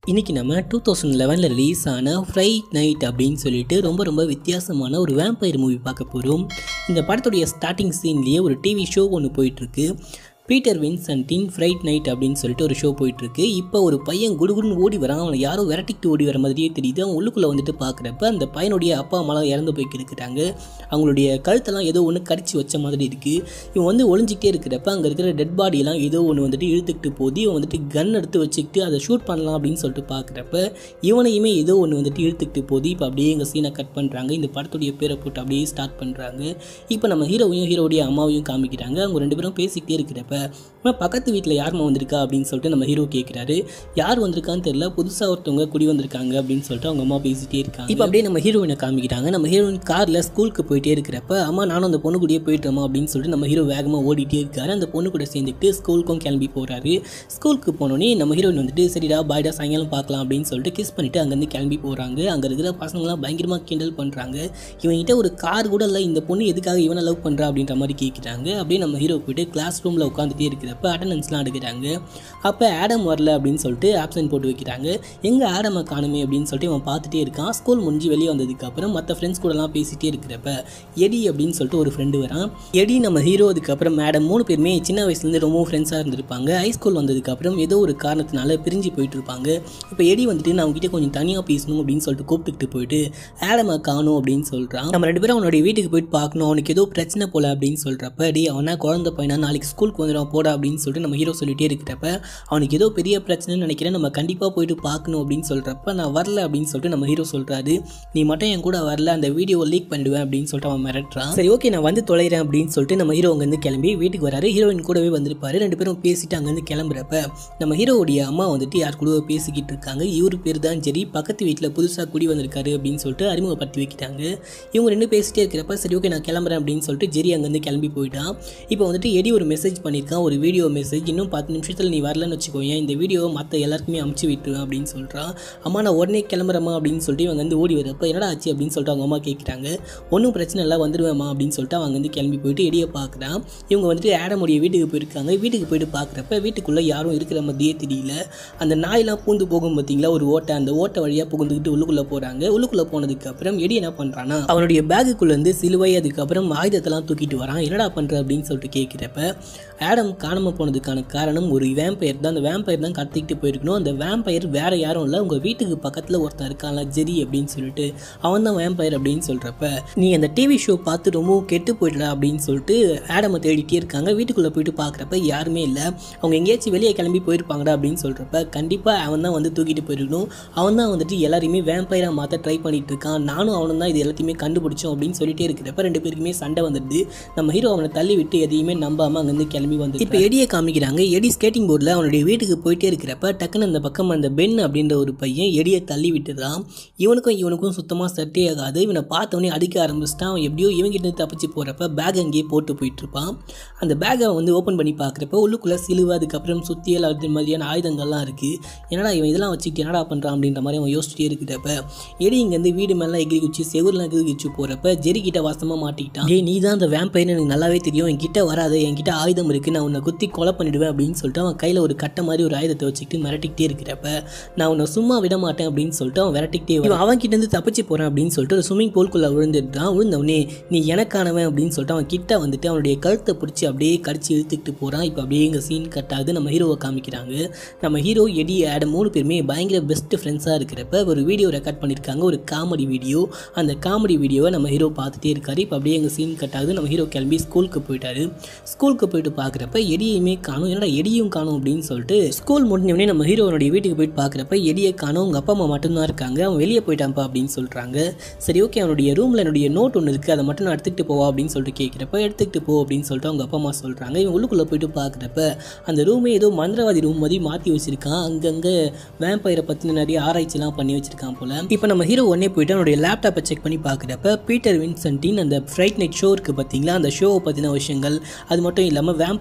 இன்றைக்கி நம்ம two thousand லெவனில் ரிலீஸ் ஆன ஃப்ரைட் நைட் அப்படின்னு சொல்லிட்டு ரொம்ப ரொம்ப வித்தியாசமான ஒரு வேம்பயர் மூவி பார்க்க போகிறோம் இந்த படத்துடைய ஸ்டார்டிங் சீன்லேயே ஒரு டிவி ஷோ ஒன்று போயிட்டுருக்கு பீட்டர் வின்சன்டின் ஃப்ரைட் நைட் அப்படின்னு சொல்லிட்டு ஒரு ஷோ போயிட்டுருக்கு இப்போ ஒரு பையன் குடுகுடுன்னு ஓடி வரான் அவனை யாரோ விரட்டிக்கிட்டு ஓடி வர மாதிரியே தெரியுது அவன் உள்ளுக்குள்ளே வந்துட்டு பார்க்குறப்ப அந்த பையனுடைய அப்பா அம்மாலாம் இறந்து போய் இருக்கிறாங்க அவங்களுடைய கழுத்தெல்லாம் ஏதோ ஒன்று கடிச்சு வச்ச மாதிரி இருக்குது இவன் வந்து ஒளிஞ்சிக்கிட்டே இருக்கிறப்ப அங்கே இருக்கிற டெட் பாடியெல்லாம் ஏதோ ஒன்று வந்துட்டு இழுத்துக்கிட்டு போது இவன் வந்துட்டு கன் எடுத்து வச்சுக்கிட்டு அதை ஷூட் பண்ணலாம் அப்படின்னு சொல்லிட்டு பார்க்குறப்ப இவனையுமே ஏதோ ஒன்று வந்துட்டு இழுத்துக்கிட்டு போது இப்போ அப்படியே எங்கள் சீனை கட் பண்ணுறாங்க இந்த படத்துடைய பேரை போட்டு அப்படியே ஸ்டார்ட் பண்ணுறாங்க இப்போ நம்ம ஹீரோவையும் ஹீரோடைய அம்மாவையும் காமிக்கிறாங்க அவங்க ரெண்டு பேரும் பேசிக்கிட்டே இருக்கிறப்ப அம்மா பக்கத்து வீட்டில் யாரும்மா வந்திருக்கா அப்படின்னு சொல்லிட்டு நம்ம ஹீரோ கேட்குறாரு யார் வந்திருக்கான்னு தெரியல புதுசாக ஒருத்தவங்க குடி வந்திருக்காங்க அப்படின்னு சொல்லிட்டு அவங்க அம்மா பேசிட்டே இருக்காங்க இப்போ அப்படியே நம்ம ஹீரோயினை காமிக்கிறாங்க நம்ம ஹீரோயின் காரில் ஸ்கூலுக்கு போயிட்டே இருக்கிறப்ப அம்மா நானும் அந்த பொண்ணு கூடயே போயிட்டோமா அப்படின்னு சொல்லிட்டு நம்ம ஹீரோ வேகமாக ஓடிட்டே இருக்காரு அந்த பொண்ணு கூட சேர்ந்துக்கிட்டு ஸ்கூலுக்கும் கிளம்பி போகிறாரு ஸ்கூலுக்கு போனோடனே நம்ம ஹீரோயின் வந்துட்டு சரிடா பாய்டா சாயங்காலம் பார்க்கலாம் அப்படின்னு சொல்லிட்டு கிஸ் பண்ணிட்டு அங்கேருந்து கிளம்பி போகிறாங்க அங்கே இருக்கிற பசங்களாம் பயங்கரமாக கிண்டல் பண்ணுறாங்க இவன்கிட்ட ஒரு கார் கூட இல்லை இந்த பொண்ணு எதுக்காக இவனை லவ் பண்ணுறா அப்படின்ற மாதிரி கேட்குறாங்க அப்படியே நம்ம ஹீரோ போயிட்டு கிளாஸ் ரூமில் உட்காந்துட்டே இருக்கிறப்ப அட்டண்டன்ஸ்லாம் எடுக்கிறாங்க அப்போ ஆடம் வரல அப்படின்னு சொல்லிட்டு ஆப்சன்ட் போட்டு வைக்கிறாங்க எங்கே ஆடமை காணுமே அப்படின்னு சொல்லிட்டு இவன் பார்த்துட்டே இருக்கான் ஸ்கூல் முடிஞ்சு வெளியே வந்ததுக்கப்புறம் மற்ற ஃப்ரெண்ட்ஸ் கூடலாம் பேசிகிட்டே இருக்கிறப்ப எடி அப்படின்னு சொல்லிட்டு ஒரு ஃப்ரெண்டு வரான் எடி நம்ம ஹீரோ அதுக்கப்புறம் மேடம் மூணு பேருமே சின்ன வயசுலேருந்து ரொம்ப ஃப்ரெண்ட்ஸாக இருந்திருப்பாங்க ஹைஸ்கூல் வந்ததுக்கப்புறம் ஏதோ ஒரு காரணத்தினால பிரிஞ்சு போயிட்டு இருப்பாங்க இப்போ எடி வந்துட்டு நான் உங்ககிட்ட கொஞ்சம் தனியாக பேசணும் அப்படின்னு சொல்லிட்டு கூப்பிட்டுக்கிட்டு போயிட்டு ஆடமை காணும் அப்படின்னு சொல்கிறான் நம்ம ரெண்டு பேரும் அவனுடைய வீட்டுக்கு போயிட்டு பார்க்கணும் அவனுக்கு ஏதோ பிரச்சனை போல அப்படின்னு சொல்கிறப்ப டி அவனா குழந்தை பையனா நாளைக்கு ஸ்கூலுக்கு வந்துடும் போடா அப்படின்னு சொல்லிட்டு நம்ம ஹீரோ சொல்லிட்டே இருக்கிறப்ப அவனுக்கு ஏதோ பெரிய பிரச்சனைன்னு நினைக்கிறேன் நம்ம கண்டிப்பாக போயிட்டு பார்க்கணும் அப்படின்னு சொல்கிறப்ப நான் வரல அப்படின்னு சொல்லிட்டு நம்ம ஹீரோ சொல்கிறாரு நீ மட்டும் என் கூட வரல அந்த வீடியோ லீக் பண்ணிடுவேன் அப்படின்னு சொல்லிட்டு அவன் மிரட்டுறான் சரி ஓகே நான் வந்து தொலைகிறேன் அப்படின்னு சொல்லிட்டு நம்ம ஹீரோ அங்கேருந்து கிளம்பி வீட்டுக்கு வராரு ஹீரோயின் கூடவே வந்திருப்பாரு ரெண்டு பேரும் பேசிட்டு அங்கேருந்து கிளம்புறப்ப நம்ம ஹீரோவுடைய அம்மா வந்துட்டு யார் கூட பேசிக்கிட்டு இருக்காங்க இவர் பேர் தான் சரி பக்கத்து வீட்டில் புதுசாக குடி வந்திருக்காரு அப்படின்னு சொல்லிட்டு அறிமுகப்படுத்தி வைக்கிறாங்க இவங்க ரெண்டு பேசிட்டே இருக்கிறப்ப சரி ஓகே நான் கிளம்புறேன் அப்படின்னு சொல்லிட்டு ஜெரி அங்கேருந்து கிளம்பி போயிட்டான் இப்போ வந்துட்டு எடி ஒரு மெசேஜ் பண்ணியிருக்கான் ஒரு வீடியோ மெசேஜ் இன்னும் பத்து நிமிஷத்தில் நீ வரலன்னு வச்சுக்கோயேன் இந்த வீடியோவை மற்ற எல்லாருக்குமே அமுச்சு விட்டுருவேன் அப்படின்னு சொல்கிறான் அம்மா நான் உடனே கிளம்புறேம்மா அப்படின்னு சொல்லிட்டு இவங்க வந்து ஓடி வரப்போ என்னடா ஆச்சு அப்படின்னு சொல்லிட்டு அவங்க அம்மா கேட்குறாங்க ஒன்றும் பிரச்சனை இல்லை வந்துடுவேம்மா அப்படின்னு சொல்லிட்டு அவங்க வந்து கிளம்பி போயிட்டு எடியை பார்க்குறான் இவங்க வந்துட்டு ஆடமுடைய வீட்டுக்கு போயிருக்காங்க வீட்டுக்கு போயிட்டு பார்க்குறப்ப வீட்டுக்குள்ளே யாரும் இருக்கிற மாதிரியே தெரியல அந்த நாயெல்லாம் பூந்து போகும் பார்த்தீங்களா ஒரு ஓட்டை அந்த ஓட்டை வழியாக புகுந்துக்கிட்டு உள்ளுக்குள்ளே போகிறாங்க உள்ளுக்குள்ளே போனதுக்கு அப்புறம் எடி என்ன பண்ணுறான்னா அவனுடைய பேகுக்குள்ளேருந்து சிலுவை அதுக்கப்புறம் ஆயுதத்தெல்லாம் தூக்கிட்டு வரான் என்னடா பண்ணுற அப்படின்னு சொல்லிட்டு கேட்குறப்ப ஆடம் காணாமல் போனதுக்கான காரணம் ஒரு வேம்பயர் தான் அந்த வேம்பயர் தான் கடத்திக்கிட்டு போயிருக்கணும் அந்த வேம்பயர் வேற யாரும் இல்லை உங்கள் வீட்டுக்கு பக்கத்தில் ஒருத்தன் இருக்கான்ல ஜெரி அப்படின்னு சொல்லிட்டு அவன் தான் வேம்பயர் அப்படின்னு சொல்கிறப்ப நீ அந்த டிவி ஷோ பார்த்து ரொம்ப கெட்டு போயிடல அப்படின்னு சொல்லிட்டு ஆடமை தேடிட்டே இருக்காங்க வீட்டுக்குள்ளே போயிட்டு பார்க்குறப்ப யாருமே இல்லை அவங்க எங்கேயாச்சும் வெளியே கிளம்பி போயிருப்பாங்கடா அப்படின்னு சொல்கிறப்ப கண்டிப்பாக அவன் தான் வந்து தூக்கிட்டு போயிருக்கணும் அவன் தான் வந்துட்டு எல்லாரையுமே வேம்பயராக மாற்ற ட்ரை பண்ணிட்டு இருக்கான் நானும் அவனும் தான் இது எல்லாத்தையுமே கண்டுபிடிச்சோம் அப்படின்னு சொல்லிட்டே இருக்கிறப்ப ரெண்டு பேருக்குமே சண்டை வந்துடுது நம்ம ஹீரோ அவனை தள்ளி விட்டு எதையுமே நம்பாமல் அங்கேருந்து கிளம்பி வந்து இப்போ எடியை காமிக்கிறாங்க எடி ஸ்கேட்டிங் போர்டில் அவனுடைய வீட்டுக்கு போயிட்டே இருக்கிறப்ப டக்குன்னு அந்த பக்கம் அந்த பென் அப்படின்ற ஒரு பையன் எடியை தள்ளி விட்டுறான் இவனுக்கும் இவனுக்கும் சுத்தமாக செட்டே ஆகாது இவனை பார்த்தவொடனே அடிக்க ஆரம்பிச்சிட்டான் அவன் எப்படியோ இவங்கிட்ட இருந்து தப்பிச்சு போகிறப்ப பேக் அங்கேயே போட்டு போயிட்டு இருப்பான் அந்த பேக்கை வந்து ஓப்பன் பண்ணி பார்க்குறப்ப உள்ளுக்குள்ளே சிலுவை அதுக்கப்புறம் சுத்தியல் அது மாதிரியான ஆயுதங்கள்லாம் இருக்குது என்னடா இவன் இதெல்லாம் வச்சுக்கிட்டு என்னடா பண்ணுறான் அப்படின்ற மாதிரி அவன் யோசிச்சுட்டே இருக்கிறப்ப எடி இங்கேருந்து வீடு மேலே எகிரி குச்சி செவுரில் எகிரி குச்சி போகிறப்ப ஜெரி கிட்ட வாசமாக மாட்டிக்கிட்டான் டேய் நீ தான் அந்த வேம்பையன் எனக்கு நல்லாவே தெரியும் என்கிட்ட வராது என்கிட்ட ஆயுதம் இருக்குது நான் உன்னை குத்தி கொலை பண்ணிடுவேன் அப்படின்னு சொல்லிட்டு அவன் கையில் ஒரு கட்டை மாதிரி ஒரு ஆயுதத்தை வச்சுக்கிட்டு மிரட்டிக்கிட்டே இருக்கிறப்ப நான் உன்னை சும்மா விட மாட்டேன் அப்படின்னு சொல்லிட்டு அவன் விரட்டிக்கிட்டே வரான். இவன் அவன் கிட்ட இருந்து தப்பிச்சு போகிறான் அப்படின்னு சொல்லிட்டு ஒரு ஸ்விம்மிங் பூல்குள்ளே விழுந்துட்டான் விழுந்தவனே நீ எனக்கானவன் அப்படின்னு சொல்லிட்டு அவன் கிட்ட வந்துட்டு அவனுடைய கழுத்தை பிடிச்சி அப்படியே கடிச்சு இழுத்துக்கிட்டு போகிறான் இப்போ அப்படியே எங்கள் சீன் கட் ஆகுது நம்ம ஹீரோவை காமிக்கிறாங்க நம்ம ஹீரோ எடி ஆடம் மூணு பேருமே பயங்கர பெஸ்ட் ஃப்ரெண்ட்ஸாக இருக்கிறப்ப ஒரு வீடியோ ரெக்கார்ட் பண்ணியிருக்காங்க ஒரு காமெடி வீடியோ அந்த காமெடி வீடியோவை நம்ம ஹீரோ பார்த்துட்டே இருக்காரு இப்போ அப்படியே எங்கள் சீன் கட் ஆகுது நம்ம ஹீரோ கிளம்பி ஸ்கூலுக்கு போயிட்டாரு ஸ்கூலுக்கு போயிட்டு பார்க்குறப்ப எடியுமே காணும் என்னடா எடியும் காணும் அப்படின்னு சொல்லிட்டு ஸ்கூல் முடிஞ்சவொடனே நம்ம ஹீரோனுடைய வீட்டுக்கு போயிட்டு பார்க்குறப்ப எடியை காணும் உங்கள் அப்பா அம்மா மட்டும்தான் இருக்காங்க அவன் வெளியே போயிட்டான்ப்பா அப்படின்னு சொல்கிறாங்க சரி ஓகே அவனுடைய ரூமில் என்னுடைய நோட் ஒன்று இருக்குது அதை மட்டும் நான் எடுத்துக்கிட்டு போவா அப்படின்னு சொல்லிட்டு கேட்குறப்ப எடுத்துக்கிட்டு போ அப்படின்னு சொல்லிட்டு அவங்க அப்பா அம்மா சொல்கிறாங்க இவன் உள்ளுக்குள்ளே போயிட்டு பார்க்குறப்ப அந்த ரூமே ஏதோ மந்திரவாதி ரூம் மாதிரி மாற்றி வச்சிருக்கான் அங்கங்கே வேம்பயரை பற்றின நிறைய ஆராய்ச்சிலாம் பண்ணி வச்சிருக்கான் போல இப்போ நம்ம ஹீரோ உடனே போயிட்டு அவனுடைய லேப்டாப்பை செக் பண்ணி பார்க்குறப்ப பீட்டர் வின்சென்டின் அந்த ஃப்ரைட் நைட் ஷோ இருக்குது பார்த்தீங்களா அந்த ஷோவை பற்றின விஷயங்கள் அது மட்டும் இல்லாமல் வேம்பயர்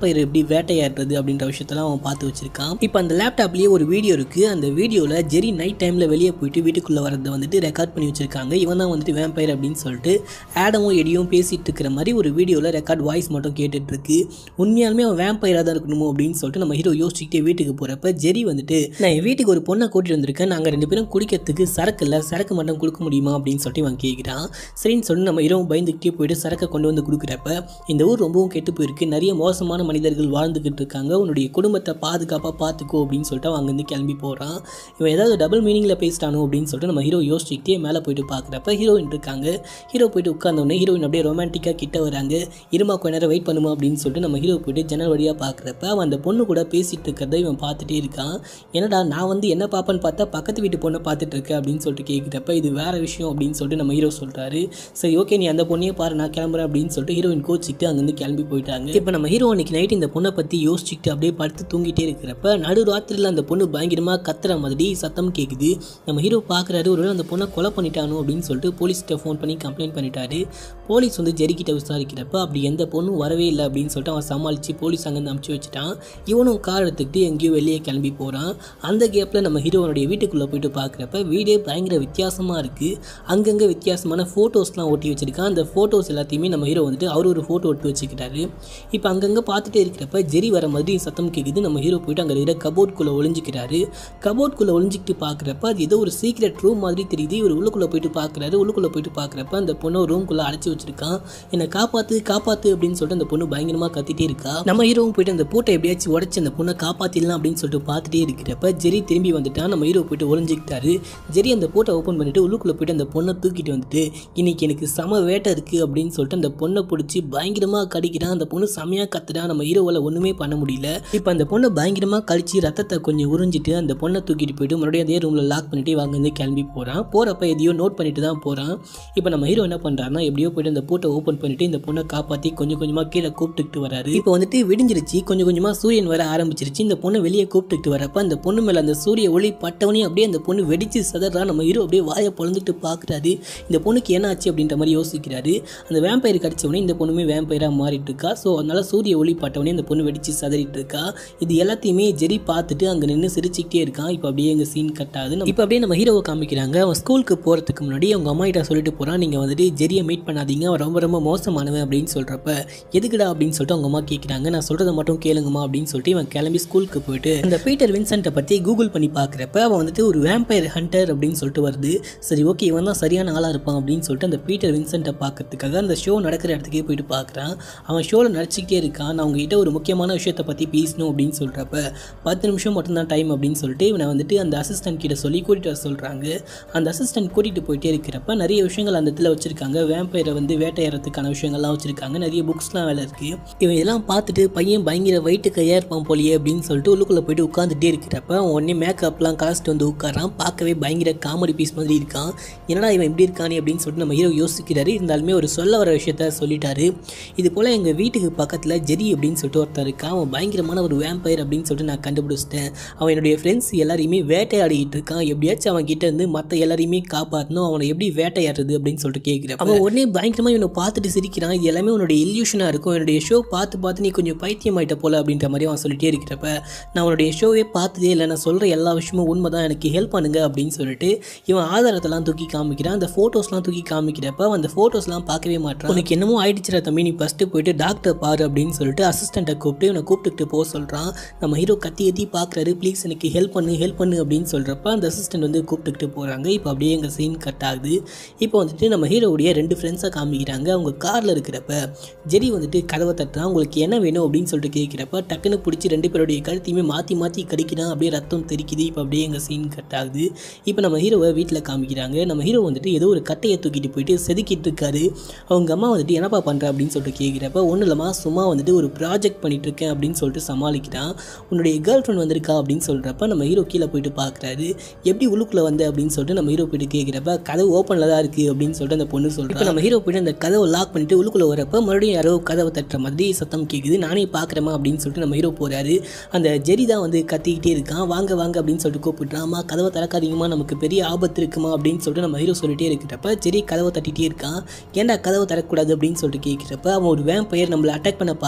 வேம்பயர் எப்படி வேட்டையாடுறது அப்படின்ற விஷயத்தெல்லாம் அவன் பார்த்து வச்சிருக்கான் இப்போ அந்த லேப்டாப்லேயே ஒரு வீடியோ இருக்குது அந்த வீடியோவில் ஜெரி நைட் டைமில் வெளியே போயிட்டு வீட்டுக்குள்ளே வரதை வந்துட்டு ரெக்கார்ட் பண்ணி வச்சிருக்காங்க இவன் தான் வந்துட்டு வேம்பயர் அப்படின்னு சொல்லிட்டு ஆடமும் எடியும் பேசிட்டு இருக்கிற மாதிரி ஒரு வீடியோவில் ரெக்கார்ட் வாய்ஸ் மட்டும் கேட்டுட்டு இருக்கு உண்மையாலுமே அவன் வேம்பயராக தான் இருக்கணுமோ அப்படின்னு சொல்லிட்டு நம்ம ஹீரோ யோசிச்சுக்கிட்டே வீட்டுக்கு போகிறப்ப ஜெரி வந்துட்டு நான் என் வீட்டுக்கு ஒரு பொண்ணை கூட்டிட்டு வந்திருக்கேன் நாங்கள் ரெண்டு பேரும் குடிக்கிறதுக்கு சரக்கு இல்லை சரக்கு மட்டும் கொடுக்க முடியுமா அப்படின்னு சொல்லிட்டு இவன் கேட்குறான் சரின்னு சொல்லி நம்ம ஹீரோ பயந்துக்கிட்டே போயிட்டு சரக்கை கொண்டு வந்து கொடுக்குறப்ப இந்த ஊர் ரொம்பவும் கெட்டு போயிருக்கு நிறைய மோசமான மனிதர்கள் வாழ்ந்துக்கிட்டு இருக்காங்க உன்னுடைய குடும்பத்தை பாதுகாப்பாக பார்த்துக்கோ அப்படின்னு சொல்லிட்டு அவன் அங்கேருந்து கிளம்பி போகிறான் இவன் ஏதாவது டபுள் மீனிங்கில் பேசிட்டானோ அப்படின்னு சொல்லிட்டு நம்ம ஹீரோ யோசிச்சுக்கிட்டே மேலே போயிட்டு பார்க்குறப்ப ஹீரோயின் இருக்காங்க ஹீரோ போயிட்டு உட்காந்தோடனே ஹீரோயின் அப்படியே ரொமான்டிக்காக கிட்ட வராங்க இருமா கொஞ்ச நேரம் வெயிட் பண்ணுமா அப்படின்னு சொல்லிட்டு நம்ம ஹீரோ போயிட்டு ஜன்னல் வழியாக பார்க்குறப்ப அவன் அந்த பொண்ணு கூட பேசிகிட்டு இருக்கிறத இவன் பார்த்துட்டே இருக்கான் என்னடா நான் வந்து என்ன பார்ப்பேன்னு பார்த்தா பக்கத்து வீட்டு பொண்ணை பார்த்துட்டு இருக்க அப்படின்னு சொல்லிட்டு கேட்குறப்ப இது வேற விஷயம் அப்படின்னு சொல்லிட்டு நம்ம ஹீரோ சொல்கிறாரு சரி ஓகே நீ அந்த பொண்ணையே பாரு நான் கிளம்புறேன் அப்படின்னு சொல்லிட்டு ஹீரோயின் கோச்சிக்கிட்டு அங்கேருந்து கிளம்பி போயிட்டாங்க இப்போ நம்ம ஹீரோ அன்னைக்கு நைட் இந்த பொண்ணை பற்றி யோசிச்சுக்கிட்டு அப்படியே படுத்து தூங்கிட்டே இருக்கிறப்ப நடு ராத்திரியில் அந்த பொண்ணு பயங்கரமாக கத்துற மாதிரி சத்தம் கேட்குது நம்ம ஹீரோ பார்க்குறாரு ஒருவேளை அந்த பொண்ணை கொலை பண்ணிட்டானோ அப்படின்னு சொல்லிட்டு போலீஸ்கிட்ட ஃபோன் பண்ணி கம்ப்ளைண்ட் பண்ணிட்டாரு போலீஸ் வந்து ஜெரிக்கிட்ட விசாரிக்கிறப்ப அப்படி எந்த பொண்ணும் வரவே இல்லை அப்படின்னு சொல்லிட்டு அவன் சமாளித்து போலீஸ் அங்கேருந்து அமுச்சு வச்சுட்டான் இவனும் கார் எடுத்துக்கிட்டு எங்கேயோ வெளியே கிளம்பி போகிறான் அந்த கேப்பில் நம்ம ஹீரோனுடைய வீட்டுக்குள்ளே போயிட்டு பார்க்குறப்ப வீடே பயங்கர வித்தியாசமாக இருக்குது அங்கங்கே வித்தியாசமான ஃபோட்டோஸ்லாம் ஒட்டி வச்சிருக்கான் அந்த ஃபோட்டோஸ் எல்லாத்தையுமே நம்ம ஹீரோ வந்துட்டு அவர் ஒரு ஃபோட்டோ ஒட்டி வச்சுக்கிட்டாரு இப்போ அங்கங்கே பார்த்துட்டே இருக்கிறப்ப ஜெரி வர மாதிரி சத்தம் கேட்குது நம்ம ஹீரோ போயிட்டு அங்கே இருக்கிற கபோர்ட்குள்ளே ஒளிஞ்சிக்கிறாரு கபோர்ட்குள்ளே ஒளிஞ்சிக்கிட்டு பார்க்குறப்ப அது ஏதோ ஒரு சீக்ரெட் ரூம் மாதிரி தெரியுது இவர் உள்ளுக்குள்ளே போயிட்டு பார்க்குறாரு உள்ளுக்குள்ளே போயிட்டு பார்க்குறப்ப அந்த பொண்ணை ரூம்குள்ளே அடைச்சி வச்சிருக்கான் என்னை காப்பாற்று காப்பாற்று அப்படின்னு சொல்லிட்டு அந்த பொண்ணு பயங்கரமாக கத்திட்டே இருக்கா நம்ம ஹீரோவும் போயிட்டு அந்த பூட்டை எப்படியாச்சும் உடச்சி அந்த பொண்ணை காப்பாற்றிடலாம் அப்படின்னு சொல்லிட்டு பார்த்துட்டே இருக்கிறப்ப ஜெரி திரும்பி வந்துட்டான் நம்ம ஹீரோ போயிட்டு ஒளிஞ்சிக்கிட்டாரு ஜெரி அந்த பூட்டை ஓப்பன் பண்ணிட்டு உள்ளுக்குள்ளே போயிட்டு அந்த பொண்ணை தூக்கிட்டு வந்துட்டு இன்னைக்கு எனக்கு சம வேட்டை இருக்குது அப்படின்னு சொல்லிட்டு அந்த பொண்ணை பிடிச்சி பயங்கரமாக கடிக்கிறான் அந்த பொண்ணு செமையாக கத்துறான் நம்ம ஹீரோவால் ஒன்றுமே பண்ண முடியல இப்போ அந்த பொண்ணை பயங்கரமாக கழிச்சு ரத்தத்தை கொஞ்சம் உறிஞ்சிட்டு அந்த பொண்ணை தூக்கிட்டு போயிட்டு மறுபடியும் அதே ரூமில் லாக் பண்ணிட்டு வாங்க வந்து கிளம்பி போகிறான் போகிறப்ப எதையோ நோட் பண்ணிட்டு தான் போகிறான் இப்போ நம்ம ஹீரோ என்ன பண்ணுறாருன்னா எப்படியோ போயிட்டு அந்த பூட்டை ஓப்பன் பண்ணிட்டு இந்த பொண்ணை காப்பாற்றி கொஞ்சம் கொஞ்சமாக கீழே கூப்பிட்டுக்கிட்டு வராரு இப்போ வந்துட்டு விடிஞ்சிருச்சு கொஞ்சம் கொஞ்சமாக சூரியன் வர ஆரம்பிச்சிருச்சு இந்த பொண்ணை வெளியே கூப்பிட்டுக்கிட்டு வரப்ப அந்த பொண்ணு மேலே அந்த சூரிய ஒளி பட்டவனே அப்படியே அந்த பொண்ணு வெடிச்சு சதறா நம்ம ஹீரோ அப்படியே வாயை பொழந்துட்டு பார்க்குறாரு இந்த பொண்ணுக்கு என்ன ஆச்சு அப்படின்ற மாதிரி யோசிக்கிறாரு அந்த வேம்பயர் கடிச்சவனே இந்த பொண்ணுமே வேம்பயராக மாறிட்டு இருக்கா ஸோ அதனால சூரிய ஒளி பட்டவனே இந்த பொண்ணு வெடிச்சு சதறிட்டு இருக்கா இது எல்லாத்தையுமே ஜெரி பார்த்துட்டு அங்கே நின்று சிரிச்சுக்கிட்டே இருக்கான் இப்போ அப்படியே எங்கள் சீன் கட் ஆகுது இப்போ அப்படியே நம்ம ஹீரோவை காமிக்கிறாங்க அவன் ஸ்கூலுக்கு போகிறதுக்கு முன்னாடி அவங்க அம்மா கிட்ட சொல்லிட்டு போகிறான் நீங்கள் வந்துட்டு ஜெரியை மீட் பண்ணாதீங்க அவன் ரொம்ப ரொம்ப மோசமானவன் அப்படின்னு சொல்கிறப்ப எதுக்குடா அப்படின்னு சொல்லிட்டு அவங்க அம்மா கேட்குறாங்க நான் சொல்கிறத மட்டும் கேளுங்கம்மா அப்படின்னு சொல்லிட்டு இவன் கிளம்பி ஸ்கூலுக்கு போயிட்டு அந்த பீட்டர் வின்சென்ட்டை பற்றி கூகுள் பண்ணி பார்க்குறப்ப அவன் வந்துட்டு ஒரு வேம்பயர் ஹண்டர் அப்படின்னு சொல்லிட்டு வருது சரி ஓகே இவன் தான் சரியான ஆளாக இருப்பான் அப்படின்னு சொல்லிட்டு அந்த பீட்டர் வின்சென்ட்டை பார்க்கறதுக்காக அந்த ஷோ நடக்கிற இடத்துக்கே போயிட்டு பார்க்குறான் அவன் ஷோவில் நடிச்சிக்கிட்டே இருக்கான் நான் உங்ககிட்ட ஒரு முக்கியமான விஷயத்தை பற்றி பேசணும் அப்படின்னு சொல்கிறப்ப பத்து நிமிஷம் மட்டும்தான் டைம் அப்படின்னு சொல்லிட்டு இவனை வந்துட்டு அந்த அசிஸ்டன்ட் கிட்ட சொல்லி கூட்டிகிட்டு வர சொல்கிறாங்க அந்த அசிஸ்டன்ட் கூட்டிகிட்டு போயிட்டே இருக்கிறப்ப நிறைய விஷயங்கள் அந்த இடத்துல வச்சுருக்காங்க வேம்பயரை வந்து வேட்டையாடுறதுக்கான விஷயங்கள்லாம் வச்சுருக்காங்க நிறைய புக்ஸ்லாம் வேலை இருக்குது இவன் இதெல்லாம் பார்த்துட்டு பையன் பயங்கர வயிட்டு கையாக இருப்பான் போலியே அப்படின்னு சொல்லிட்டு உள்ளுக்குள்ளே போயிட்டு உட்காந்துட்டே இருக்கிறப்ப அவன் உடனே மேக்கப்லாம் கலாச்சிட்டு வந்து உட்காரான் பார்க்கவே பயங்கர காமெடி பீஸ் மாதிரி இருக்கான் என்னடா இவன் இப்படி இருக்கானே அப்படின்னு சொல்லிட்டு நம்ம ஹீரோ யோசிக்கிறாரு இருந்தாலுமே ஒரு சொல்ல வர விஷயத்த சொல்லிட்டாரு இது போல் எங்கள் வீட்டுக்கு பக்கத்தில் ஜெரி அப்படின்னு சொல்லிட்டு ஒருத்தர் இருக்கான் அவன் பயங்கரமான ஒரு வேம்பயர் அப்படின்னு சொல்லிட்டு நான் கண்டுபிடிச்சிட்டேன் அவன் என்னுடைய ஃப்ரெண்ட்ஸ் எல்லாரையுமே வேட்டையாடிக்கிட்டு இருக்கான் எப்படியாச்சும் அவன் கிட்ட இருந்து மற்ற எல்லாரையுமே காப்பாற்றணும் அவனை எப்படி வேட்டையாடுறது அப்படின்னு சொல்லிட்டு கேட்குறேன் அவன் உடனே பயங்கரமாக இவனை பார்த்துட்டு சிரிக்கிறான் இது எல்லாமே உன்னுடைய இல்யூஷனாக இருக்கும் என்னுடைய ஷோ பார்த்து பார்த்து நீ கொஞ்சம் பைத்தியம் ஆயிட்ட போல அப்படின்ற மாதிரி அவன் சொல்லிட்டே இருக்கிறப்ப நான் உன்னுடைய ஷோவே பார்த்ததே இல்லை நான் சொல்கிற எல்லா விஷயமும் உண்மை தான் எனக்கு ஹெல்ப் பண்ணுங்க அப்படின்னு சொல்லிட்டு இவன் ஆதாரத்தெல்லாம் தூக்கி காமிக்கிறான் அந்த ஃபோட்டோஸ்லாம் தூக்கி காமிக்கிறப்ப அவன் அந்த ஃபோட்டோஸ்லாம் பார்க்கவே மாட்டான் உனக்கு என்னமோ ஆயிடுச்சுடா தம்பி நீ ஃபஸ்ட்டு போயிட்டு டாக்டர் பாரு அப்படின்னு சொல்லிட்டு அசிஸ்டண்ட்டை கூப்பிட்டு இவனை கூப்பிட்டுக்கிட்டு போக சொல்கிறான் நம்ம ஹீரோ கத்தி கத்தி பார்க்குறாரு ப்ளீஸ் எனக்கு ஹெல்ப் பண்ணு ஹெல்ப் பண்ணு அப்படின்னு சொல்கிறப்ப அந்த அசிஸ்டன்ட் வந்து கூப்பிட்டுக்கிட்டு போகிறாங்க இப்போ அப்படியே எங்கள் சீன் கட் ஆகுது இப்போ வந்துட்டு நம்ம ஹீரோவுடைய ரெண்டு ஃப்ரெண்ட்ஸை காமிக்கிறாங்க அவங்க காரில் இருக்கிறப்ப ஜெரி வந்துட்டு கதவை தட்டுறான் உங்களுக்கு என்ன வேணும் அப்படின்னு சொல்லிட்டு கேட்குறப்ப டக்குன்னு பிடிச்சி ரெண்டு பேருடைய கழுத்தையுமே மாற்றி மாற்றி கடிக்கிறான் அப்படியே ரத்தம் தெரிக்குது இப்போ அப்படியே எங்கள் சீன் கட் ஆகுது இப்போ நம்ம ஹீரோவை வீட்டில் காமிக்கிறாங்க நம்ம ஹீரோ வந்துட்டு ஏதோ ஒரு கட்டையை தூக்கிட்டு போயிட்டு செதுக்கிட்டு இருக்காரு அவங்க அம்மா வந்துட்டு என்னப்பா பண்ணுற அப்படின்னு சொல்லிட்டு கேட்குறப்ப ஒன்றும் இல்லைம்மா சும்மா வந்துட்டு ஒரு ப்ராஜெக்ட் பண்ணிட்டு இருக்கேன் அப்படின்னு சொல்லிட்டு சமாளிக்கிறான் உன்னுடைய கேர்ள் ஃப்ரெண்ட் வந்திருக்கா அப்படின்னு சொல்கிறப்ப நம்ம ஹீரோ கீழே போயிட்டு பார்க்குறாரு எப்படி உள்ளுக்குள்ளே வந்த அப்படின்னு சொல்லிட்டு நம்ம ஹீரோ போயிட்டு கேட்குறப்ப கதவு ஓப்பனில் தான் இருக்குது அப்படின்னு சொல்லிட்டு அந்த பொண்ணு சொல்கிறேன் நம்ம ஹீரோ போயிட்டு அந்த கதவை லாக் பண்ணிட்டு உள்ளுக்குள்ளே வரப்ப மறுபடியும் யாரோ கதவை தட்டுற மாதிரி சத்தம் கேட்குது நானே பார்க்குறேமா அப்படின்னு சொல்லிட்டு நம்ம ஹீரோ போகிறாரு அந்த ஜெரி தான் வந்து கத்திக்கிட்டே இருக்கான் வாங்க வாங்க அப்படின்னு சொல்லிட்டு கூப்பிட்டுறான் அம்மா கதவை திறக்காதீங்கம்மா நமக்கு பெரிய ஆபத்து இருக்குமா அப்படின்னு சொல்லிட்டு நம்ம ஹீரோ சொல்லிட்டே இருக்கிறப்ப ஜெரி கதவை தட்டிகிட்டே இருக்கான் ஏன்டா கதவை தரக்கூடாது அப்படின்னு சொல்லிட்டு கேட்குறப்ப அவன் ஒரு வேம்பயர் நம்மளை அட்டாக் பண்ண பார்க்குறான்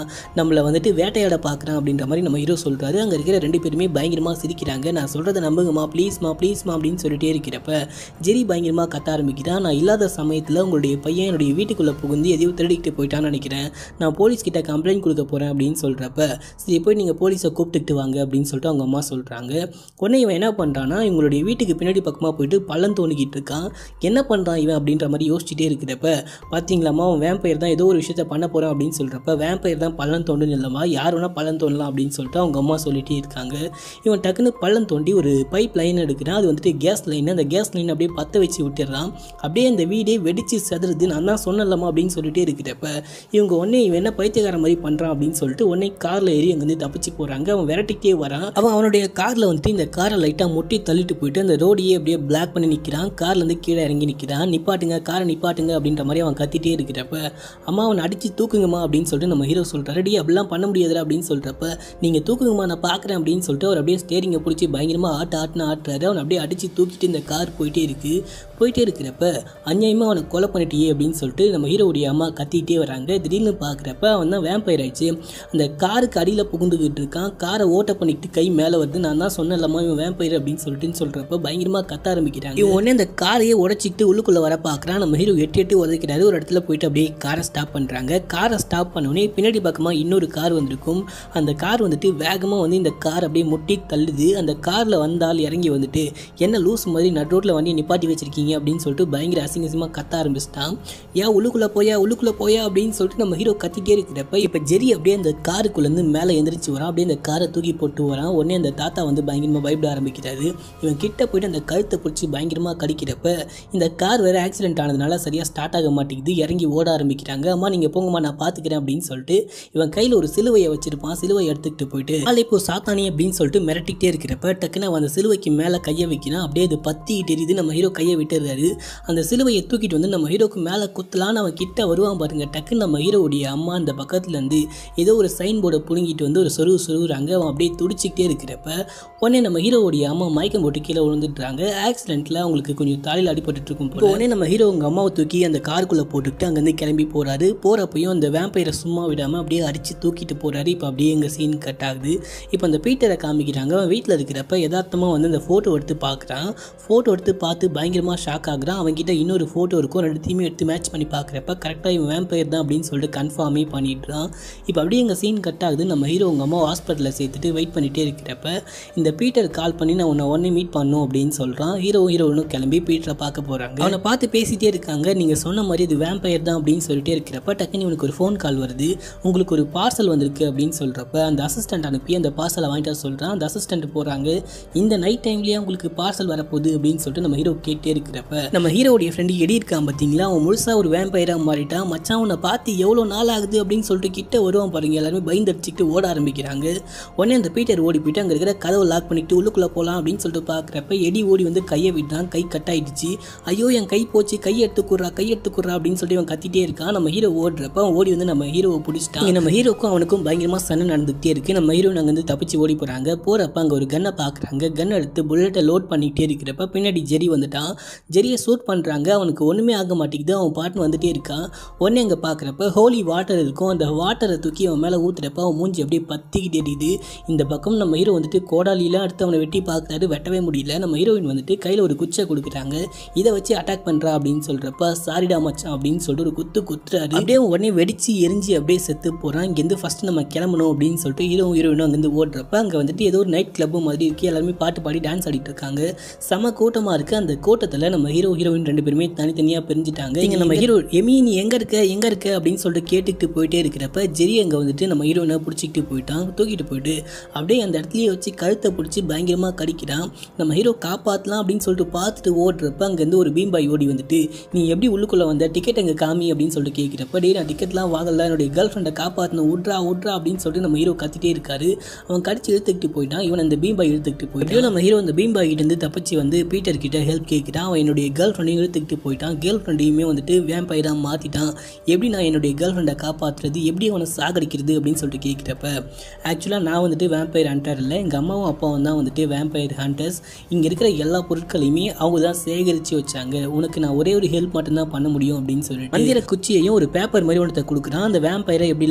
நம்மளை வந்துட்டு வேட்டையாட பார்க்குறான் அப்படின்ற மாதிரி நம்ம ஹீரோ சொல்கிறாரு அங்கே இருக்கிற ரெண்டு பேருமே பயங்கரமாக சிரிக்கிறாங்க நான் சொல்கிறத நம்புங்கம்மா ப்ளீஸ்மா ப்ளீஸ்மா அப்படின்னு சொல்லிட்டே இருக்கிறப்ப ஜெரி பயங்கரமாக கத்த ஆரம்பிக்கிறான் நான் இல்லாத சமயத்தில் உங்களுடைய பையன் என்னுடைய வீட்டுக்குள்ளே புகுந்து எதையோ திருடிக்கிட்டு போயிட்டான்னு நினைக்கிறேன் நான் போலீஸ் கிட்ட கம்ப்ளைண்ட் கொடுக்க போகிறேன் அப்படின்னு சொல்கிறப்ப சரி போய் நீங்கள் போலீஸை கூப்பிட்டுக்கிட்டு வாங்க அப்படின்னு சொல்லிட்டு அவங்க அம்மா சொல்கிறாங்க உடனே இவன் என்ன பண்ணுறான்னா இவங்களுடைய வீட்டுக்கு பின்னாடி பக்கமாக போயிட்டு பள்ளம் தோண்டிக்கிட்டு இருக்கான் என்ன பண்ணுறான் இவன் அப்படின்ற மாதிரி யோசிச்சுட்டே இருக்கிறப்ப பார்த்தீங்களாம்மா அவன் வேம்பயர் தான் ஏதோ ஒரு விஷயத்த பண்ண போகிறான் அப்படின்னு சொல்கிறப்ப வேம்பயர் தான் பள்ளம் தோண்டுன்னு இல்லைம்மா யார் வேணால் பள்ளம் தோண்டலாம் அப்படின்னு சொல்லிட்டு அவங்க அம்மா சொல்லிட்டே இருக்காங்க இவன் டக்குன்னு பள்ளம் தோண்டி ஒரு பைப் லைன் எடுக்கிறான் அது வந்துட்டு கேஸ் லைன் அந்த கேஸ் லைன் அப்படியே பற்ற வச்சு விட்டுறான் அப்படியே அந்த வீடே வெடிச்சு செதறுது நான் தான் சொன்னலம்மா அப்படின்னு சொல்லிட்டே இருக்கிறப்ப இவங்க உடனே இவன் என்ன பைத்தியக்கார மாதிரி பண்ணுறான் அப்படின்னு சொல்லிட்டு உடனே காரில் ஏறி அங்கேருந்து தப்பிச்சு போகிறாங்க அவன் விரட்டிக்கிட்டே வரான் அவன் அவனுடைய காரில் வந்துட்டு இந்த காரை லைட்டாக முட்டி தள்ளிட்டு போயிட்டு அந்த ரோடையே அப்படியே பிளாக் பண்ணி நிற்கிறான் கார்லேருந்து கீழே இறங்கி நிற்கிறான் நிப்பாட்டுங்க காரை நிப்பாட்டுங்க அப்படின்ற மாதிரி அவன் கத்திட்டே இருக்கிறப்ப அம்மா அவனை அடித்து தூக்குங்கம்மா அப்படின்னு சொல்லிட்டு நம்ம ஹீரோ சொல்கிறாரு டி அப்படிலாம் பண்ண முடியாதுடா அப்படின்னு சொல்கிறப்ப நீங்கள் தூக்குங்கம்மா நான் பார்க்குறேன் அப்படின்னு சொல்லிட்டு அவர் அப்படியே ஸ்டேரிங்கை பிடிச்சி பயங்கரமாக ஆட்டு ஆட்டுன்னு ஆட்டுறாரு அவனை அப்படியே அடித்து தூக்கிட்டு இந்த கார் போயிட்டே இருக்குது போயிட்டே இருக்கிறப்ப அநியாயமாக அவனை கொலை பண்ணிட்டியே அப்படின்னு சொல்லிட்டு நம்ம ஹீரோவுடைய அம்மா கத்திக்கிட்டே வராங்க திடீர்னு பார்க்குறப்ப அவன் தான் வேம்பயர் ஆயிடுச்சு அந்த காருக்கு அடியில் புகுந்துக்கிட்டு இருக்கான் காரை ஓட்ட பண்ணிக்கிட்டு கை மேலே வருது நான் தான் சொன்னேன்லம்மா இவன் வேம்பயர் அப்படின்னு சொல்லிட்டுன்னு சொல்கிறப்ப பயங்கரமாக கத்த ஆரம்பிக்கிறாங்க இவன் உடனே அந்த காரையே உடச்சிக்கிட்டு உள்ளுக்குள்ளே வர பார்க்குறான் நம்ம ஹீரோ எட்டு எட்டு உதைக்கிறாரு ஒரு இடத்துல போயிட்டு அப்படியே காரை ஸ்டாப் பண்ணுறாங்க காரை ஸ்டாப் பண்ணோடனே பின்னாடி பக்கமாக இன்னொரு கார் வந்திருக்கும் அந்த கார் வந்துட்டு வேகமாக வந்து இந்த கார் அப்படியே முட்டி தள்ளுது அந்த காரில் வந்தால் இறங்கி வந்துட்டு என்ன லூஸ் மாதிரி நட் ரோட்டில் வண்டியை நிப்பாட்டி வச்சிருக்கீங்க அப்படின்னு சொல்லிட்டு பயங்கர அசிங்கசமாக கத்த ஆரம்பிச்சிட்டான் ஏன் உள்ளுக்குள்ளே போயா உள்ளுக்குள்ளே போயா அப்படின்னு சொல்லிட்டு நம்ம ஹீரோ கத்திட்டே இருக்கிறப்ப இப்போ ஜெரி அப்படியே அந்த காருக்குள்ளேருந்து மேலே எந்திரிச்சு வரான் அப்படியே அந்த காரை தூக்கி போட்டு வரான் உடனே அந்த தாத்தா வந்து பயங்கரமாக பயப்பட ஆரம்பிக்கிறாரு இவன் கிட்ட போயிட்டு அந்த கழுத்தை பிடிச்சி பயங்கரமாக கடிக்கிறப்ப இந்த கார் வேறு ஆக்சிடென்ட் ஆனதுனால சரியாக ஸ்டார்ட் ஆக மாட்டேங்குது இறங்கி ஓட ஆரம்பிக்கிறாங்க அம்மா நீங்கள் போங்கம்மா நான் பார்த்துக்கிறேன் அப்படின்னு சொல்லிட்டு இவன் கையில் ஒரு சிலுவையை வச்சிருப்பான் சிலுவையை எடுத்துக்கிட்டு போயிட்டு ஆள் இப்போ சாத்தானி அப்படின்னு சொல்லிட்டு மிரட்டிக்கிட்டே இருக்கிறப்ப டக்குன்னு அவன் அந்த சிலுவைக்கு மேலே கையை வைக்கிறான் அப்படியே அது பத்திக்கிட்டு எரியுது நம்ம ஹீரோ கையை விட்டுறாரு அந்த சிலுவையை தூக்கிட்டு வந்து நம்ம ஹீரோக்கு மேலே குத்தலான்னு அவன் கிட்ட வருவான் பாருங்க டக்குன்னு நம்ம ஹீரோவுடைய அம்மா அந்த பக்கத்துல இருந்து ஏதோ ஒரு சைன் போர்டை புடுங்கிட்டு வந்து ஒரு சொருவு சொருகுறாங்க அவன் அப்படியே துடிச்சிக்கிட்டே இருக்கிறப்ப உடனே நம்ம ஹீரோவுடைய அம்மா மயக்கம் போட்டு கீழே விழுந்துட்டுறாங்க ஆக்சிடென்ட்டில் அவங்களுக்கு கொஞ்சம் தலையில் அடிபட்டு இருக்கும் போல. உடனே நம்ம ஹீரோ உங்க அம்மாவை தூக்கி அந்த காருக்குள்ளே போட்டுக்கிட்டு அங்கேருந்து கிளம்பி போறாரு போகிறப்பையும் அந்த வேம்பையரை சும்மா விடாமல் அப்படியே அடித்து தூக்கிட்டு போறாரு இப்போ அப்படியே எங்கள் சீன் கட் ஆகுது இப்போ அந்த பீட்டரை காமிக்கிறாங்க அவன் வீட்டில் இருக்கிறப்ப யதார்த்தமாக வந்து அந்த ஃபோட்டோ எடுத்து பார்க்குறான் ஃபோட்டோ எடுத்து பார்த்து பயங்கரமாக ஷாக் ஆகுறான் அவன்கிட்ட இன்னொரு ஃபோட்டோ இருக்கும் ரெண்டுத்தையுமே எடுத்து மேட்ச் பண்ணி பார்க்குறப்ப கரெக்டாக இவன் வேம்பயர் தான் அப்படின்னு சொல்லிட்டு கன்ஃபார்மே பண்ணிடுறான் இப்போ அப்படியே எங்கள் சீன் கட் ஆகுது நம்ம ஹீரோ உங்கள் அம்மா ஹாஸ்பிட்டலில் சேர்த்துட்டு வெயிட் பண்ணிகிட்டே இருக்கிறப்ப இந்த பீட்டர் கால் பண்ணி நான் உன்னை உடனே மீட் பண்ணும் அப்படின்னு சொல்கிறான் ஹீரோ ஹீரோனும் கிளம்பி பீட்டரை பார்க்க போகிறாங்க அவனை பார்த்து பேசிட்டே இருக்காங்க நீங்கள் சொன்ன மாதிரி இது வேம்பயர் தான் அப்படின்னு சொல்லிட்டே இருக்கிறப்ப டக்குன்னு இவனுக்கு ஒரு ஃபோன் கால் வருது உங்களுக்கு ஒரு பார்சல் வந்திருக்கு அப்படின்னு சொல்கிறப்ப அந்த அசிஸ்டன்ட் அனுப்பி அந்த பார்சலை வாங்கிட்டு வர சொல்கிறான் அந்த அசிஸ்டன்ட் போகிறாங்க இந்த நைட் டைம்லேயே உங்களுக்கு பார்சல் வரப்போகுது அப்படின்னு சொல்லிட்டு நம்ம ஹீரோ கேட்டே இருக்கிறப்ப நம்ம ஹீரோடைய ஃப்ரெண்டு எடி இருக்கான் பார்த்தீங்களா அவன் முழுசாக ஒரு வேம்பயராக மாறிட்டான் மச்சான் உன்னை பார்த்து எவ்வளோ நாள் ஆகுது அப்படின்னு சொல்லிட்டு கிட்ட வருவான் பாருங்க எல்லாருமே பயந்தடிச்சிட்டு ஓட ஆரம்பிக்கிறாங்க உடனே அந்த பீட்டர் ஓடி போயிட்டு அங்கே இருக்கிற கதவை லாக் பண்ணிட்டு உள்ளுக்குள்ளே போகலாம் அப்படின்னு சொல்லிட்டு பார்க்குறப்ப எடி ஓடி வந்து கையை விட்டான் கை கட் ஆயிடுச்சு ஐயோ என் கை போச்சு கை எடுத்துக்குறா கை எடுத்துக்குறா அப்படின்னு சொல்லிட்டு அவன் கத்திட்டே இருக்கான் நம்ம ஹீரோ ஓடுறப்ப அவன் ஓடி வந்து நம்ம ஹீரோவை பிடிச்சிட்டான் இங்க நம்ம ஹீரோக்கும் அவனுக்கும் பயங்கரமாக சண்டை நடந்துகிட்டே இருக்கு நம்ம ஹீரோ அங்கே வந்து தப்பிச்சு ஓடி போகிறாங்க போகிறப்ப அங்கே ஒரு கன்னை பார்க்குறாங்க கன் எடுத்து புல்லட்டை லோட் பண்ணிக்கிட்டே இருக்கிறப்ப பின்னாடி ஜெரி வந்துட்டான் ஜெரியை ஷூட் பண்ணுறாங்க அவனுக்கு ஒன்றுமே ஆக மாட்டேங்குது அவன் பாட்டு வந்துட்டே இருக்கான் உடனே அங்கே பார்க்குறப்ப ஹோலி வாட்டர் இருக்கும் அந்த வாட்டரை தூக்கி அவன் மேலே ஊற்றுறப்ப அவன் மூஞ்சி அப்படியே பத்திக்கிட்டு எரியுது இந்த பக்கம் நம்ம ஹீரோ வந்துட்டு கோடாலிலாம் எடுத்து அவனை வெட்டி பார்க்குறாரு வெட்டவே முடியல நம்ம ஹீரோயின் வந்துட்டு கையில் ஒரு குச்சை கொடுக்குறாங்க இதை வச்சு அட்டாக் பண்ணுறா அப்படின்னு சொல்கிறப்ப சாரிடா மச்சான் அப்படின்னு சொல்லிட்டு ஒரு குத்து குத்துறாரு அப்படியே உடனே வெடிச்சு எரிஞ்சு அப்படியே செத்து போகிறான் இங்கேருந்து ஃபஸ்ட் நம்ம கிளம்பணும் அப்படின்னு சொல்லிட்டு ஹீரோ ஹீரோயினும் அங்கேருந்து ஓடுறப்ப அங்கே வந்துட்டு ஏதோ ஒரு நைட் கிளப்பு மாதிரி இருக்கு எல்லாருமே பாட்டு பாடி டான்ஸ் ஆடிட்டு இருக்காங்க செம கூட்டமாக இருக்குது அந்த கூட்டத்தில் நம்ம ஹீரோ ஹீரோயின் ரெண்டு பேருமே தனித்தனியாக பிரிஞ்சுட்டாங்க இங்கே நம்ம ஹீரோ எமி நீ எங்கே இருக்க எங்கே இருக்க அப்படின்னு சொல்லிட்டு கேட்டுக்கிட்டு போயிட்டே இருக்கிறப்ப ஜெரி அங்கே வந்துட்டு நம்ம ஹீரோயினை பிடிச்சிக்கிட்டு போயிட்டான் தூக்கிட்டு போயிட்டு அப்படியே அந்த இடத்துலயே வச்சு கழுத்தை பிடிச்சி பயங்கரமாக கடிக்கிறான் நம்ம ஹீரோ காப்பாற்றலாம் அப்படின்னு சொல்லிட்டு பார்த்துட்டு ஓடுறப்ப அங்கேருந்து ஒரு பீம்பாய் ஓடி வந்துட்டு நீ எப்படி உள்ளுக்குள்ளே வந்த டிக்கெட் எங்கே காமி அப்படின்னு சொல்லிட்டு கேட்குறப்ப டே நான் டிக்கெட்லாம் வாங்கல என்னுடைய கேர்ள் ஃப்ரெண்டை காப்பாற்றணும் விட்றா விட்றா அப்படின்னு சொல்லிட்டு நம்ம ஹீரோ கத்திட்டே இருக்காரு அவன் கடிச்சு இழுத்துக்கிட்டு போயிட்டான் இவன் அந்த பீம்பாய் இழுத்துக்கிட்டு போயிட்டான் நம்ம ஹீரோ அந்த பீம்பாய் கிட்ட இருந்து தப்பிச்சு வந்து பீட்டர் கிட்ட ஹெல்ப் கேட்குறான் அவன் என்னுடைய கேர்ள் ஃப்ரெண்டையும் இழுத்துக்கிட்டு போயிட்டான் கேர்ள் ஃப்ரெண்டையுமே வந்துட்டு வேம்பைராக மாற்றிட்டான் எப்படி நான் என்னுடைய கேர்ள் ஃப்ரெண்டை காப்பாற்றுறது எப்படி அவனை சாகடிக்கிறது அப்படின்னு சொல்லிட்டு கேட்குறப்ப ஆக்சுவலாக நான் வந்துட்டு வேம்பயர் ஹண்டர் இல்லை எங்கள் அம்மாவும் அப்பாவும் தான் வந்துட்டு வேம்பயர் ஹண்டர்ஸ் இங்கே இருக்கிற எல்லா பொருட்களையுமே அவங்க தான் சேகரித்து வச்சாங்க உனக்கு நான் ஒரே ஒரு ஹெல்ப் மட்டும்தான் பண்ண முடியும் அப்படின்னு சொல்லிட்டு மந்திர குச்சியையும் ஒரு பேப்பர் மாதிரி ஒன்றத்தை கொடுக்குறான் அந்த வேம்பயரை எப்படிலாம்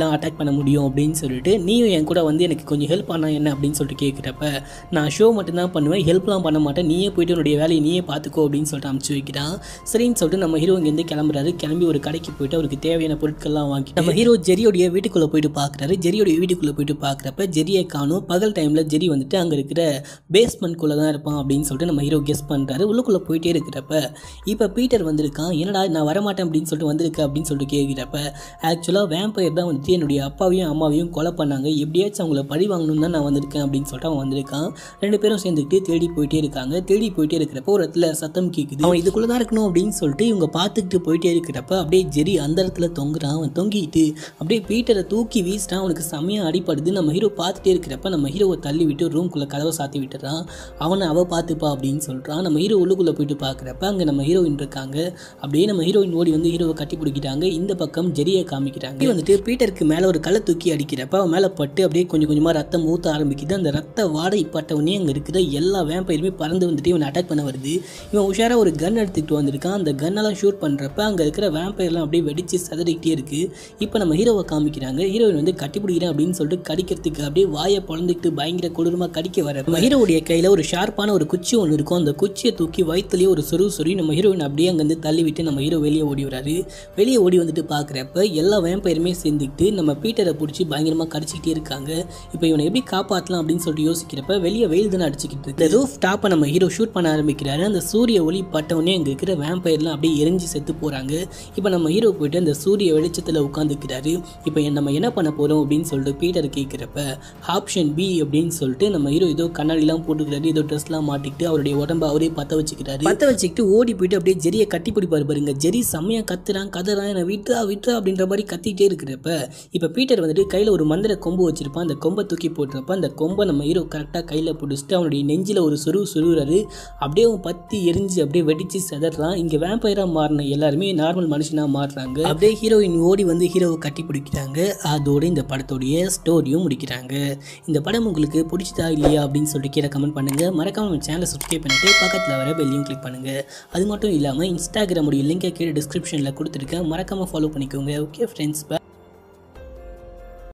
நான் அட்டாக் பண்ண முடியும் அப்படின்னு சொல்லிட்டு நீயும் என் கூட வந்து எனக்கு கொஞ்சம் ஹெல்ப் பண்ணா என்ன அப்படின்னு சொல்லிட்டு கேட்குறப்ப நான் ஷோ மட்டும்தான் பண்ணுவேன் ஹெல்ப்லாம் பண்ண மாட்டேன் நீயே போயிட்டு உன்னுடைய வேலையை நீயே பார்த்துக்கோ அப்படின்னு சொல்லிட்டு அமுச்சு வைக்கிறான் சரின்னு சொல்லிட்டு நம்ம ஹீரோ இங்கேருந்து கிளம்புறாரு கிளம்பி ஒரு கடைக்கு போயிட்டு அவருக்கு தேவையான பொருட்கள்லாம் வாங்கி நம்ம ஹீரோ ஜெரியோடைய வீட்டுக்குள்ளே போயிட்டு பார்க்குறாரு ஜெரியோடைய வீட்டுக்குள்ளே போயிட்டு பார்க்குறப்ப ஜெரியை காணும் பகல் டைமில் ஜெரி வந்துட்டு அங்கே இருக்கிற பேஸ்மெண்ட்குள்ளே தான் இருப்பான் அப்படின்னு சொல்லிட்டு நம்ம ஹீரோ கெஸ் பண்ணுறாரு உள்ளுக்குள்ளே போயிட்டே இருக்கிறப்ப இப்போ பீட்டர் வந்திருக்கான் என்னடா நான் வரமாட்டேன் அப்படின்னு சொல்லிட்டு வந்திருக்க அப்படின்னு சொல்லிட்டு கேட்குறப்ப ஆக்சுவலாக வேம்பயர் தான் வந்துட்டு என்னுடைய அப்பாவையும் அம்மாவையும் கொலை பண்ணாங்க எப்படியாச்சும் அவங்கள பழி வாங்கணும்னு தான் நான் வந்திருக்கேன் அப்படின்னு சொல்லிட்டு அவன் வந்திருக்கான் ரெண்டு பேரும் சேர்ந்துக்கிட்டு தேடி போயிட்டே இருக்காங்க தேடி போயிட்டே இருக்கிறப்ப ஒரு இடத்துல சத்தம் கேட்குது அவன் இதுக்குள்ளே தான் இருக்கணும் அப்படின்னு சொல்லிட்டு இவங்க பார்த்துக்கிட்டு போயிட்டே இருக்கிறப்ப அப்படியே ஜெரி அந்த இடத்துல தொங்குறான் அவன் தொங்கிட்டு அப்படியே பீட்டரை தூக்கி வீசிட்டான் அவனுக்கு செம்மையாக அடிப்படுது நம்ம ஹீரோ பார்த்துட்டே இருக்கிறப்ப நம்ம ஹீரோவை தள்ளி விட்டு ரூம்குள்ளே கதவை சாத்தி விட்டுறான் அவனை அவ பார்த்துப்பா அப்படின்னு சொல்கிறான் நம்ம ஹீரோ உள்ளுக்குள்ளே போயிட்டு பார்க்குறப்ப அங்கே நம்ம ஹீரோயின் இருக்காங்க அப்படியே நம்ம ஹீரோயின் ஓடி வந்து ஹீரோவை கட்டி பிடிக்கிறாங்க இந்த பக்கம் ஜெரியை காமிக்கிறாங்க இது வந்துட்டு பீட்டருக்கு மேலே ஒரு கல்லை தூக்கி அடிக்கிறப்ப அவன் மேலே பட்டு அப்படியே கொஞ்சம் கொஞ்சமாக ரத்தம் ஊற்ற ஆரம்பிக்குது அந்த ரத்த வாடை பட்டவனே அங்கே இருக்கிற எல்லா வேம்பயிருமே பறந்து வந்துட்டு இவனை அட்டாக் பண்ண வருது இவன் உஷாராக ஒரு கன் எடுத்துக்கிட்டு வந்திருக்கான் அந்த கன்னெல்லாம் ஷூட் பண்ணுறப்ப அங்கே இருக்கிற வேம்பயர்லாம் அப்படியே வெடிச்சு சதறிக்கிட்டே இருக்குது இப்போ நம்ம ஹீரோவை காமிக்கிறாங்க ஹீரோயின் வந்து கட்டி பிடிக்கிறேன் அப்படின்னு சொல்லிட்டு கடிக்கிறதுக்கு அப்படியே வாயை பொழந்துக்கிட்டு பயங்கர கொடூரமாக கடிக்க வர நம்ம ஹீரோவுடைய கையில் ஒரு ஷார்ப்பான ஒரு குச்சி ஒன்று இருக்கும் அந்த குச்சியை தூக்கி வயிற்றுலேயே ஒரு சொரு சொறி நம்ம ஹீரோயின் அப்படியே அங்கேருந்து தள்ளி விட்டு நம்ம ஹீரோ வெளியே ஓடி வராரு வெளியே ஓடி வந்துட்டு பார்க்குறப்ப எல்லா வேம்பயருமே சேர்ந்துக்கிட்டு நம்ம பீட்டரை பிடிச்சி பயங்கரமாக கடிச்சிக்கிட்டே இருக்காங்க இப்போ இவனை எப்படி காப்பாற்றலாம் அப்படின்னு சொல்லிட்டு யோசிக்கிறப்ப வெளியே வெயில் தானே அடிச்சுக்கிட்டு இருக்கு ரூஃப் டாப்பை நம்ம ஹீரோ ஷூட் பண்ண ஆரம்பிக்கிறாரு அந்த சூரிய ஒளி பட்டவொடனே அங்கே இருக்கிற வேம்பயர்லாம் அப்படியே எரிஞ்சு செத்து போகிறாங்க இப்போ நம்ம ஹீரோ போயிட்டு அந்த சூரிய வெளிச்சத்தில் உட்காந்துக்கிறாரு இப்போ நம்ம என்ன பண்ண போகிறோம் அப்படின்னு சொல்லிட்டு பீட்டர் கேட்குறப்ப ஆப்ஷன் பி அப்படின்னு சொல்லிட்டு நம்ம ஹீரோ ஏதோ கண்ணாடிலாம் போட்டுக்கிறாரு ஏதோ ட்ரெஸ்லாம் மாட்டிக்கிட்டு அவருடைய உடம்ப அவரே பற்ற வச்சுக்கிறாரு பற்ற வச்சுக்கிட்டு ஓடி போயிட்டு அப்படியே ஜெரியை கட்டி பிடிப்பாரு பாருங்க ஜெரி செம்மையாக கத்துறான் கதறான் என்னை விட்டுறா விட்டுறா அப்படின்ற மாதிரி கத்திக்கிட்டே இருக்கிறப்ப இப்போ பீட்டர் வந்துட்டு கையில் ஒரு மந்திர கொம்பு வச்சிருப்பான் அந்த கொம்பை தூக்கி போட்டுறப்ப அந்த கொம்பை நம்ம ஹீரோ கரெக்டாக கையில் பிடிச்சிட்டு அவனுடைய நெஞ்சில் ஒரு சுரு சுருறாரு அப்படியே அவன் பத்தி எரிஞ்சு அப்படியே வெடிச்சு செதறான் இங்கே வேம்பயராக மாறின எல்லாருமே நார்மல் மனுஷனாக மாறுறாங்க அப்படியே ஹீரோயின் ஓடி வந்து ஹீரோவை கட்டி பிடிக்கிறாங்க அதோட இந்த படத்துடைய ஸ்டோரியும் முடிக்கிறாங்க இந்த படம் உங்களுக்கு பிடிச்சதா இல்லையா அப்படின்னு சொல்லிட்டு கீழே கமெண்ட் பண்ணுங்க மறக்காம நம்ம சேனலை சப்ஸ்கிரைப் பண்ணிட்டு பக்கத்தில் வர பெல்லையும் கிளிக் பண்ணுங்க அது மட்டும் இல்லாமல் இன்ஸ்டாகிராமுடைய லிங்கை கீழே டிஸ்கிரிப்ஷனில் கொடுத்துருக்கேன் மறக்காம ஃபாலோ பண்ணிக்கோங்க ஓகே ஃப்ரெண்ட்ஸ்